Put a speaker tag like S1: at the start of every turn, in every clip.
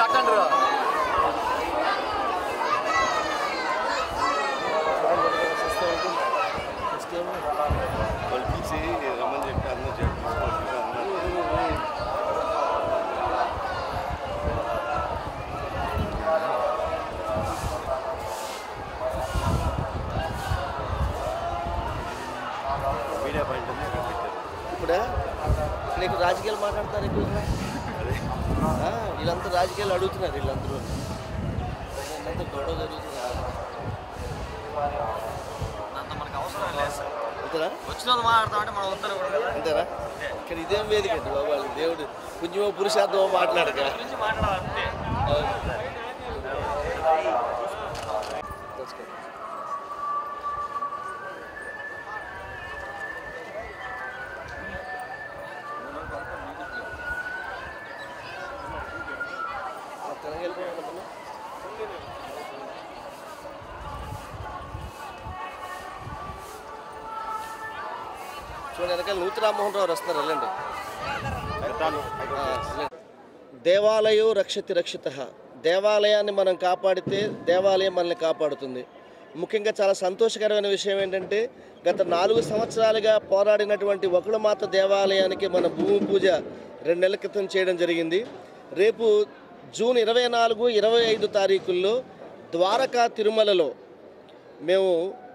S1: కట్టండి
S2: వాళ్ళు పిలిచి రమ్మని చెప్పి అందరూ చెప్పి తీసుకోవాలి అన్నారు మీడియా పాయింట్ ఉంది అక్కడ పెట్టారు
S3: ఇప్పుడా నీకు రాజకీయాలు మాట్లాడతారు ఎక్కువగా ఆ, వీళ్ళంతా రాజకీయాలు అడుగుతున్నారు వీళ్ళందరూ వీళ్ళంతా గొడవ జరుగుతుంది
S1: అంత మనకు అవసరం లేదు సార్
S3: అంతేనా
S1: వచ్చిన మాట్లాడతామంటే మనం వద్దరు కూడా
S3: అంతేనా ఇక్కడ ఇదేం వేదిక అండి బాబు వాళ్ళకి దేవుడు పుణ్యమో పురుషార్థమో మాట్లాడక
S1: గురించి మాట్లాడాలంతే
S3: తెలంగాణ వెళ్ళిపోయాను చూడండి వెనకాల నూతి రామ్మోహన్ రావు వస్తున్నారు వెళ్ళండి ఆ, వెళ్ళండి. దేవాలయం రక్షతి రక్షిత దేవాలయాన్ని మనం కాపాడితే దేవాలయం మనల్ని కాపాడుతుంది ముఖ్యంగా చాలా సంతోషకరమైన విషయం ఏంటంటే గత నాలుగు సంవత్సరాలుగా పోరాడినటువంటి ఒకడుమాత దేవాలయానికి మన భూమి పూజ రెండు నెలల క్రితం చేయడం జరిగింది రేపు జూన్ ఇరవై నాలుగు ఇరవై ఐదు తారీఖుల్లో ద్వారకా తిరుమలలో మేము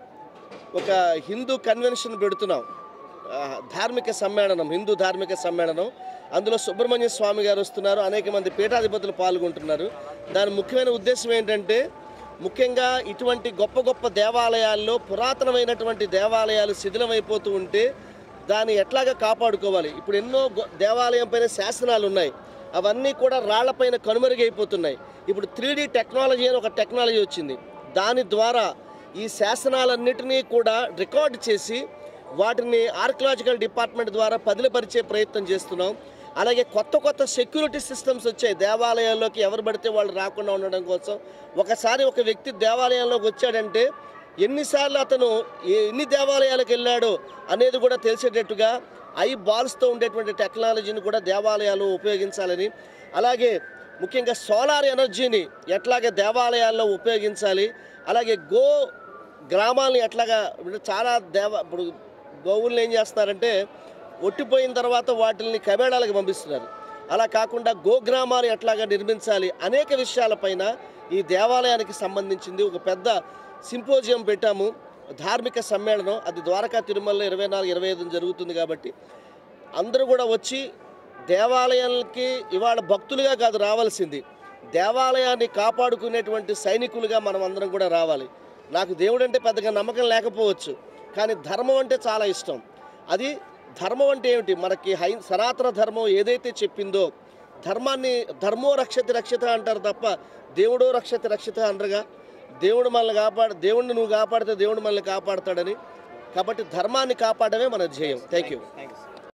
S3: ఒక హిందూ కన్వెన్షన్ పెడుతున్నాం ఆ, ధార్మిక సమ్మేళనం హిందూ ధార్మిక సమ్మేళనం అందులో సుబ్రహ్మణ్య స్వామి గారు వస్తున్నారు అనేక మంది పీఠాధిపతులు పాల్గొంటున్నారు దాని ముఖ్యమైన ఉద్దేశం ఏంటంటే ముఖ్యంగా ఇటువంటి గొప్ప గొప్ప దేవాలయాల్లో పురాతనమైనటువంటి దేవాలయాలు శిథిలమైపోతూ ఉంటే దాన్ని ఎట్లాగా కాపాడుకోవాలి ఇప్పుడు ఎన్నో గొ- దేవాలయం పైన శాసనాలు ఉన్నాయి అవన్నీ కూడా రాళ్లపైన కనుమరుగైపోతున్నాయి ఇప్పుడు త్రీ టెక్నాలజీ అని ఒక టెక్నాలజీ వచ్చింది దాని ద్వారా ఈ శాసనాలన్నిటినీ కూడా రికార్డ్ చేసి వాటిని ఆర్కియలాజికల్ డిపార్ట్మెంట్ ద్వారా పదిలపరిచే ప్రయత్నం చేస్తున్నాం అలాగే కొత్త కొత్త సెక్యూరిటీ సిస్టమ్స్ వచ్చాయి దేవాలయాల్లోకి ఎవరు పడితే వాళ్ళు రాకుండా ఉండడం కోసం ఒకసారి ఒక వ్యక్తి దేవాలయంలోకి వచ్చాడంటే ఎన్నిసార్లు అతను ఏ- ఎన్ని దేవాలయాలకు వెళ్ళాడో అనేది కూడా తెలిసేటట్టుగా ఐ బాల్స్తో ఉండేటువంటి టెక్నాలజీని కూడా దేవాలయాలు ఉపయోగించాలని అలాగే ముఖ్యంగా సోలార్ ఎనర్జీని ఎట్లాగే దేవాలయాల్లో ఉపయోగించాలి అలాగే గో గ్రామాలని ఎట్లాగా ఇప్పుడు చాలా దేవ ఇప్పుడు గోవుల్ని ఏం చేస్తున్నారంటే ఒట్టిపోయిన తర్వాత వాటిని కబేళాలకు పంపిస్తున్నారు అలా కాకుండా గోగ్రామాలు ఎట్లాగా నిర్మించాలి అనేక విషయాలపైన ఈ దేవాలయానికి సంబంధించింది ఒక పెద్ద సింపోజియం పెట్టాము ధార్మిక సమ్మేళనం అది ద్వారకా తిరుమలలో ఇరవై నాలుగు ఇరవై ఐదు జరుగుతుంది కాబట్టి అందరూ కూడా వచ్చి దేవాలయాలకి ఇవాళ భక్తులుగా కాదు రావాల్సింది దేవాలయాన్ని కాపాడుకునేటువంటి సైనికులుగా మనం అందరం కూడా రావాలి నాకు దేవుడు అంటే పెద్దగా నమ్మకం లేకపోవచ్చు కానీ ధర్మం అంటే చాలా ఇష్టం అది ధర్మం అంటే ఏమిటి మనకి హై సనాతన ధర్మం ఏదైతే చెప్పిందో ధర్మాన్ని ధర్మో రక్షతి రక్షిత అంటారు తప్ప దేవుడో రక్షతి రక్షిత అనరుగా దేవుడు మనల్ని కాపాడు దేవుడిని నువ్వు కాపాడితే దేవుడు మనల్ని కాపాడతాడని కాబట్టి ధర్మాన్ని కాపాడమే మన ధ్యేయం థ్యాంక్ యూ
S1: థ్యాంక్ యూ